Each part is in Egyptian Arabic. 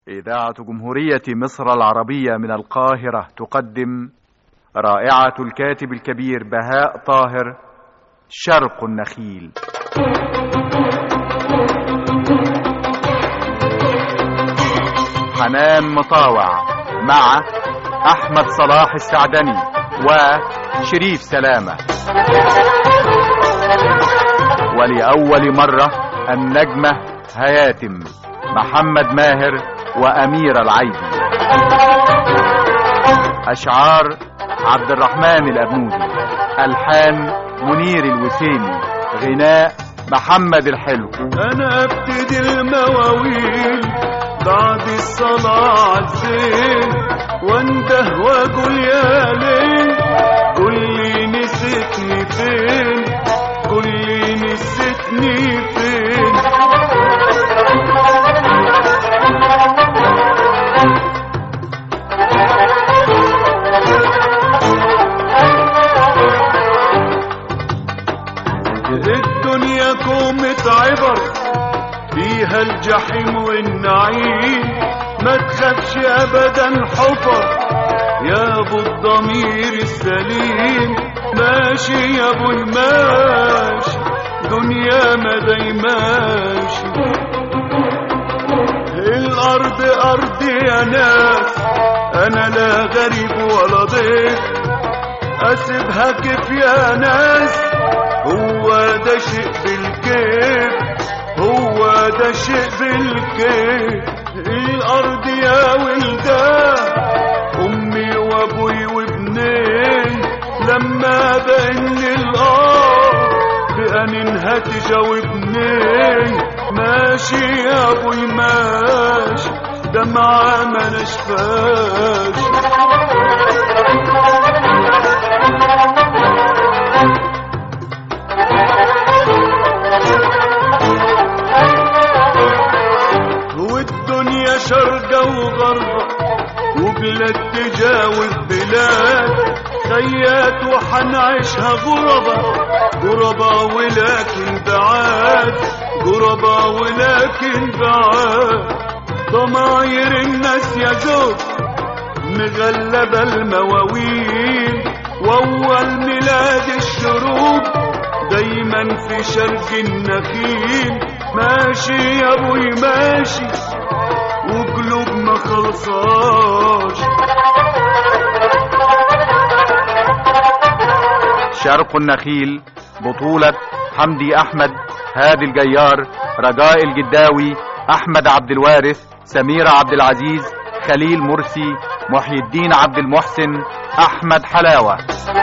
إذاعة جمهورية مصر العربية من القاهرة تقدم رائعة الكاتب الكبير بهاء طاهر شرق النخيل حنان مطاوع مع أحمد صلاح السعدني وشريف سلامة ولأول مرة النجمة هياتم محمد ماهر وأمير العيدي أشعار عبد الرحمن الأبنودي ألحان منير الوسيمي غناء محمد الحلو انا ابتدي المواويل بعد الصلاة عالزين وانده واقول يا ليل كل نسيتني فين كل نسيتني فين الدنيا كومة عبر فيها الجحيم والنعيم ما تخافش ابدا حفر يا ابو الضمير السليم ماشي يا ابوي ماشي دنيا ما دايماشي الارض ارضي يا ناس انا لا غريب ولا ضيف اسيبها كيف يا ناس هو ده شيء بالكيف هو ده شيء بالكيف الارض يا ولدان امي وابوي وابنين لما بان الارض بأنينها تجاوبني ماشي يا ابوي ماشي دمعة ما نشفاش والدنيا شرقة وغربة وبلاد تجاوز بلاد خيات وحنعيشها غربة غربة ولكن بعاد غربة ولكن بعاد ضماير الناس يا زوج مغلبة المواويل وأول ميلاد الشروق دايما في شرق النخيل ماشي يا ابوي ماشي وقلوب ما خلصاش شرق النخيل بطولة حمدي أحمد هادي الجيار رجاء الجداوي أحمد عبد الوارث سميرة عبد العزيز خليل مرسي محي الدين عبد المحسن أحمد حلاوة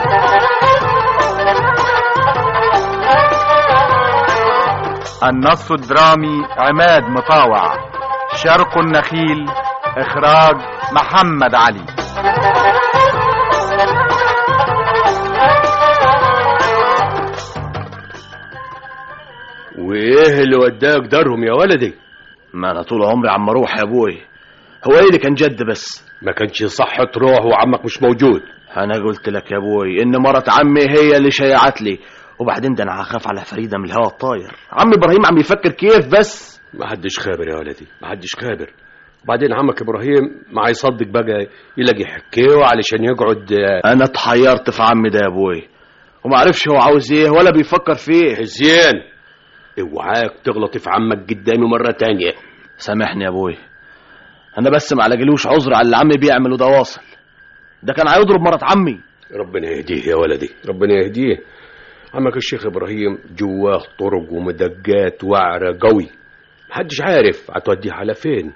النص الدرامي عماد مطاوع شرق النخيل إخراج محمد علي وايه اللي وداك دارهم يا ولدي ما انا طول عمري عم اروح يا ابوي هو ايه اللي كان جد بس ما كانش صح تروح وعمك مش موجود انا قلت لك يا ابوي ان مرات عمي هي اللي شيعت لي وبعدين ده انا هخاف على فريده من الهوا الطاير عم ابراهيم عم يفكر كيف بس ما حدش خابر يا ولدي ما حدش خابر وبعدين عمك ابراهيم ما هيصدق بقى يلاقي حكاوه علشان يقعد آه، انا اتحيرت في عمي ده يا ابوي وما عرفش هو عاوز ايه ولا بيفكر في ايه زين اوعاك تغلط في عمك قدامي مره تانية سامحني يا ابوي انا بس ما علاجلوش عذر على اللي عمي بيعمله ده واصل ده كان هيضرب مرات عمي ربنا يهديه يا ولدي ربنا يهديه عمك الشيخ ابراهيم جواه طرق ومدقات وعرة قوي محدش عارف هتوديه على فين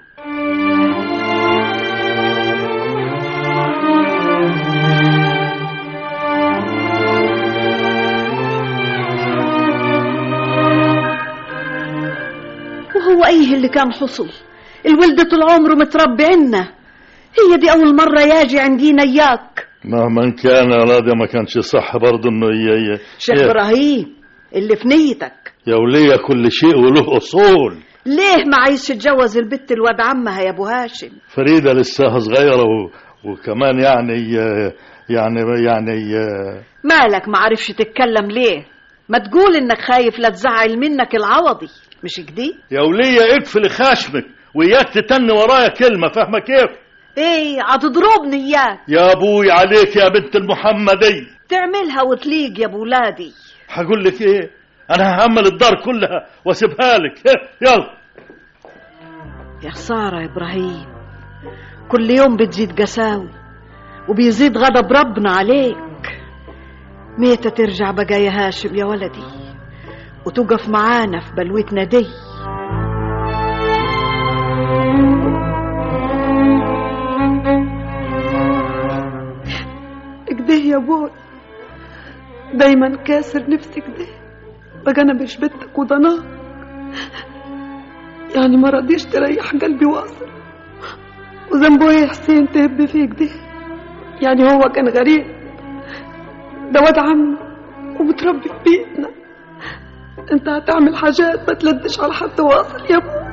وهو ايه اللي كان حصل الولد طول عمره متربي عنا هي دي اول مرة ياجي عندينا اياك مهما كان يا ولادي ما كانش صح برضه انه ي... ي... شيخ ي- ابراهيم اللي في نيتك يا ولية كل شيء وله اصول ليه ما عايزش تجوز البت الواد عمها يا ابو هاشم فريدة لسه صغيرة و... وكمان يعني يعني يعني مالك ما عرفش تتكلم ليه ما تقول انك خايف لا تزعل منك العوضي مش كده يا ولية اقفل خشمك وإياك تتني ورايا كلمة فاهمة كيف ايه هتضربني اياك يا أبوي عليك يا بنت المحمدي تعملها وتليق يا بولادي هقول لك إيه أنا هعمل الدار كلها واسيبها لك يلا يا خسارة يا إبراهيم كل يوم بتزيد قساوي وبيزيد غضب ربنا عليك ميتة ترجع بقى يا هاشم يا ولدي وتقف معانا في بلوتنا دي كده يا بوي دايما كاسر نفسي كده بقى انا مش بنتك وضناك يعني ما رضيش تريح قلبي واصل وذنبه ايه حسين تهب فيك ده يعني هو كان غريب ده واد عمي ومتربي في بيتنا انت هتعمل حاجات ما تلدش على حد واصل يا ابوي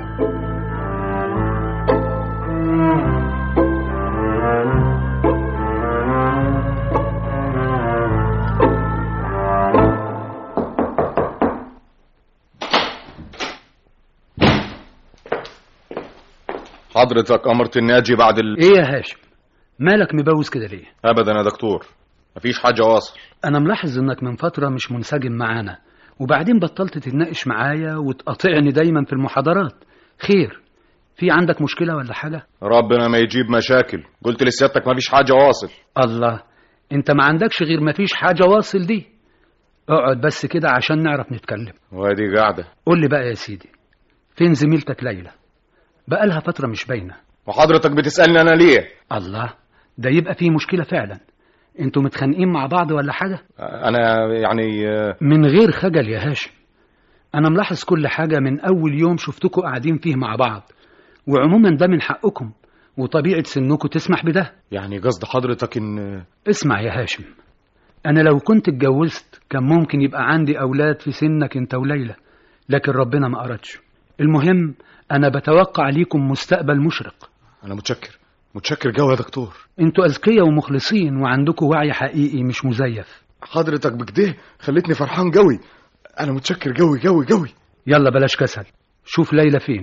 حضرتك امرت اني اجي بعد ال... ايه يا هاشم مالك مبوز كده ليه ابدا يا دكتور مفيش حاجه واصل انا ملاحظ انك من فتره مش منسجم معانا وبعدين بطلت تتناقش معايا وتقاطعني دايما في المحاضرات خير في عندك مشكله ولا حاجه ربنا ما يجيب مشاكل قلت لسيادتك مفيش حاجه واصل الله انت ما عندكش غير مفيش حاجه واصل دي اقعد بس كده عشان نعرف نتكلم وادي قاعده قول لي بقى يا سيدي فين زميلتك ليلى بقالها فتره مش باينه وحضرتك بتسالني انا ليه الله ده يبقى فيه مشكله فعلا انتوا متخانقين مع بعض ولا حاجه انا يعني آه، من غير خجل يا هاشم انا ملاحظ كل حاجه من اول يوم شفتكوا قاعدين فيه مع بعض وعموما ده من حقكم وطبيعه سنكم تسمح بده يعني قصد حضرتك ان اسمع يا هاشم انا لو كنت اتجوزت كان ممكن يبقى عندي اولاد في سنك انت وليلى لكن ربنا ما اردش المهم انا بتوقع ليكم مستقبل مشرق انا متشكر متشكر جو يا دكتور انتوا اذكياء ومخلصين وعندكم وعي حقيقي مش مزيف حضرتك بكده خلتني فرحان قوي انا متشكر قوي قوي قوي يلا بلاش كسل شوف ليلى فين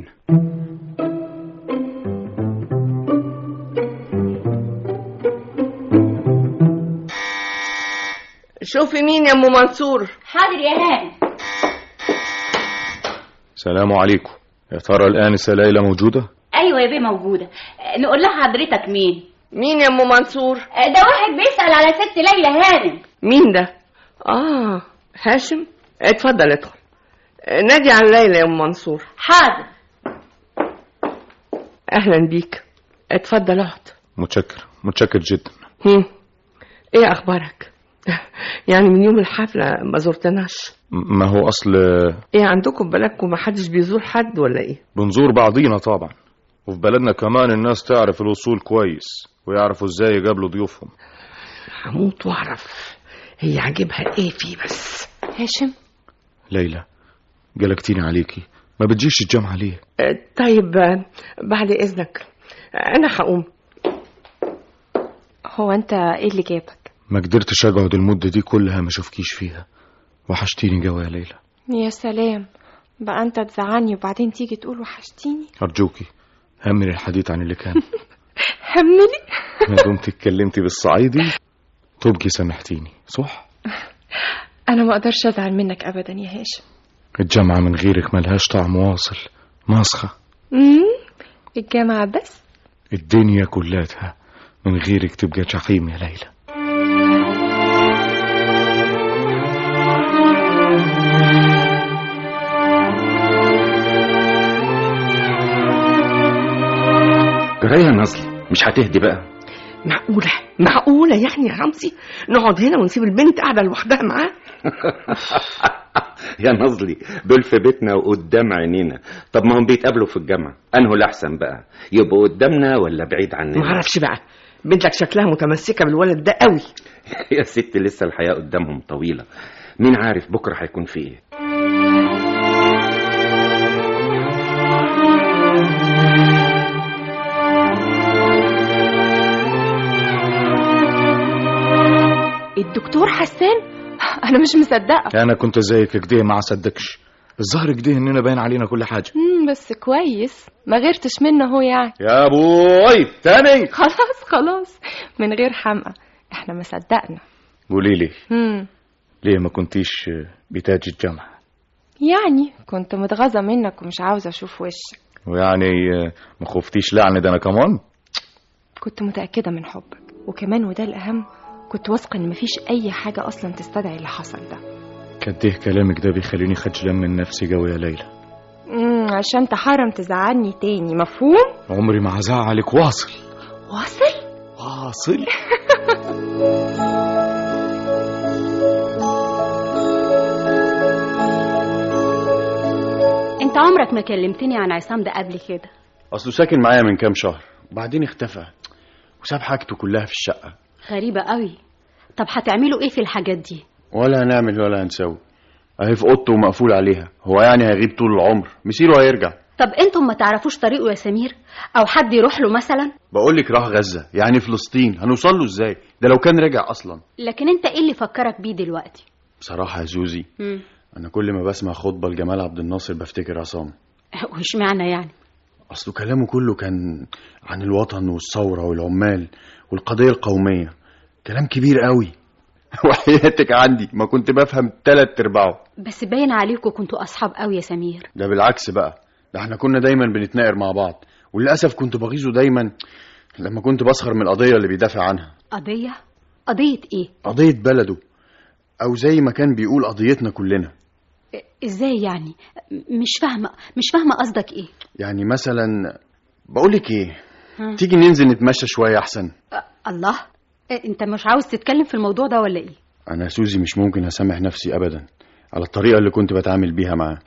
شوفي مين يا ام منصور حاضر يا هاني سلام عليكم يا ترى الانسه ليلى موجوده ايوه يا بيه موجوده آه، نقول لها حضرتك مين مين يا ام منصور آه، ده واحد بيسال على ست ليلى هانم مين ده اه هاشم اتفضل ادخل نادي على ليلى يا ام منصور حاضر اهلا بيك اتفضل اقعد متشكر متشكر جدا هم. ايه اخبارك يعني من يوم الحفله ما زرتناش م- ما هو اصل ايه عندكم بلدكم ما حدش بيزور حد ولا ايه بنزور بعضينا طبعا وفي بلدنا كمان الناس تعرف الوصول كويس ويعرفوا ازاي يقابلوا ضيوفهم هموت واعرف هي عاجبها ايه فيه بس هاشم ليلى قلقتيني عليكي ما بتجيش الجامعة ليه آه، طيب آه، بعد اذنك آه، انا هقوم هو انت ايه اللي جابك ما قدرتش اقعد المدة دي كلها ما اشوفكيش فيها وحشتيني قوي يا ليلى يا سلام بقى انت تزعلني وبعدين تيجي تقول وحشتيني ارجوكي همني الحديث عن اللي كان حملي ما دمت اتكلمتي بالصعيدي تبقي سامحتيني صح انا ما اقدرش ازعل منك ابدا يا هاشم الجامعة من غيرك ملهاش طعم واصل ماسخة امم الجامعة بس الدنيا كلاتها من غيرك تبقى جحيم يا ليلى جرايه نصلي مش هتهدي بقى معقولة معقولة يعني يا رمزي نقعد هنا ونسيب البنت قاعدة لوحدها معاه يا نظلي دول في بيتنا وقدام عينينا طب ما هم بيتقابلوا في الجامعة انه الأحسن بقى يبقوا قدامنا ولا بعيد عننا معرفش بقى بنتك شكلها متمسكة بالولد ده قوي يا ست لسه الحياة قدامهم طويلة مين عارف بكرة هيكون في ايه الدكتور حسان انا مش مصدقه انا كنت زيك كده ما صدقش الظاهر كده اننا باين علينا كل حاجه مم بس كويس ما غيرتش منه هو يعني يا ابوي تاني خلاص خلاص من غير حمقى احنا ما صدقنا قولي لي مم. ليه ما كنتيش بتاج الجامعه يعني كنت متغاظة منك ومش عاوزة اشوف وشك ويعني آه، ما خفتيش لعنة ده انا كمان كنت متأكدة من حبك وكمان وده الأهم كنت واثقة إن مفيش أي حاجة أصلا تستدعي اللي حصل ده قد ايه كلامك ده بيخليني خجلان من نفسي قوي يا ليلى مم عشان تحرم تزعلني تاني مفهوم؟ عمري ما هزعلك واصل واصل؟ واصل انت عمرك ما كلمتني عن عصام ده قبل كده اصله ساكن معايا من كام شهر وبعدين اختفى وساب حاجته كلها في الشقه غريبة قوي طب هتعملوا ايه في الحاجات دي ولا هنعمل ولا هنسوي اهي في اوضته ومقفول عليها هو يعني هيغيب طول العمر مسيره هيرجع طب انتم ما تعرفوش طريقه يا سمير او حد يروح له مثلا بقول لك راح غزه يعني فلسطين هنوصل له ازاي ده لو كان رجع اصلا لكن انت ايه اللي فكرك بيه دلوقتي بصراحه يا زوزي مم. انا كل ما بسمع خطبه لجمال عبد الناصر بفتكر عصام وش معنى يعني اصله كلامه كله كان عن الوطن والثوره والعمال والقضيه القوميه كلام كبير قوي وحياتك عندي ما كنت بفهم تلات ارباعه بس باين عليكم كنتوا اصحاب قوي يا سمير ده بالعكس بقى ده احنا كنا دايما بنتناقر مع بعض وللاسف كنت بغيظه دايما لما كنت بسخر من القضيه اللي بيدافع عنها قضية قضية ايه قضيه بلده او زي ما كان بيقول قضيتنا كلنا ازاي يعني مش فاهمة مش فاهمة قصدك ايه يعني مثلا بقولك ايه ها؟ تيجي ننزل نتمشى شويه احسن أ- الله إيه، انت مش عاوز تتكلم في الموضوع ده ولا ايه انا يا سوزي مش ممكن اسامح نفسي ابدا على الطريقه اللي كنت بتعامل بيها معاه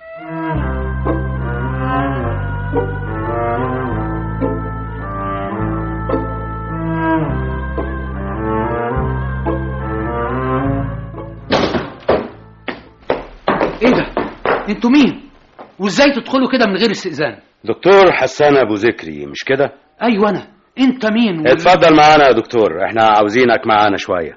ايه ده انتوا مين وازاي تدخلوا كده من غير استئذان دكتور حسان ابو ذكري مش كده ايوه انا انت مين و... اتفضل معانا يا دكتور احنا عاوزينك معانا شويه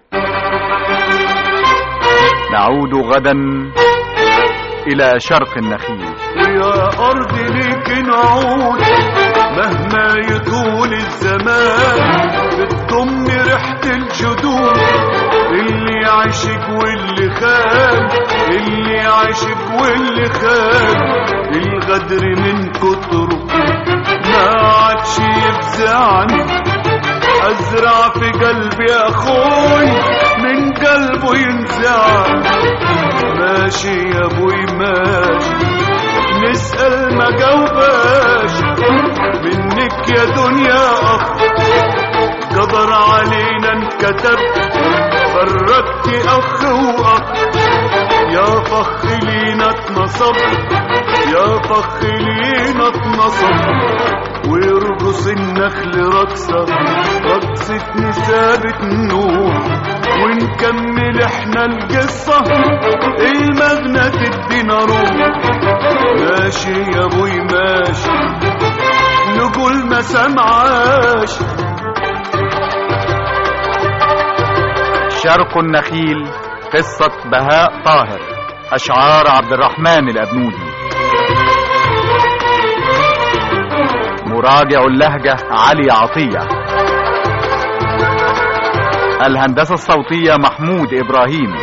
نعود غدا إلى شرق النخيل ويا أرض ليك نعود مهما يطول الزمان بتضم ريحة الجدود اللي عاشق واللي خان اللي عاشق واللي خان الغدر من كتره ما عادش يفزعني ازرع في قلبي اخوي من قلبه ينزع ماشي يا ابوي ماشي نسأل ما جاوباش منك يا دنيا اخ قدر علينا انكتب فرقت اخ واخ يا فخ لينا اتنصب يا فخ لينا اتنصب ويرقص النخل رقصة رقصة نسابة نور ونكمل احنا القصة المغنى تدينا روح ماشي يا ابوي ماشي نقول ما سمعاش شرق النخيل قصة بهاء طاهر أشعار عبد الرحمن الأبنودي مراجع اللهجة علي عطية الهندسة الصوتية محمود إبراهيم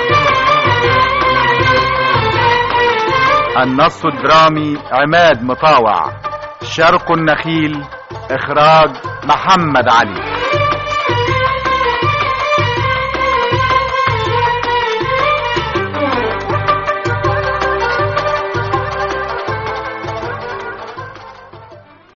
النص الدرامي عماد مطاوع شرق النخيل إخراج محمد علي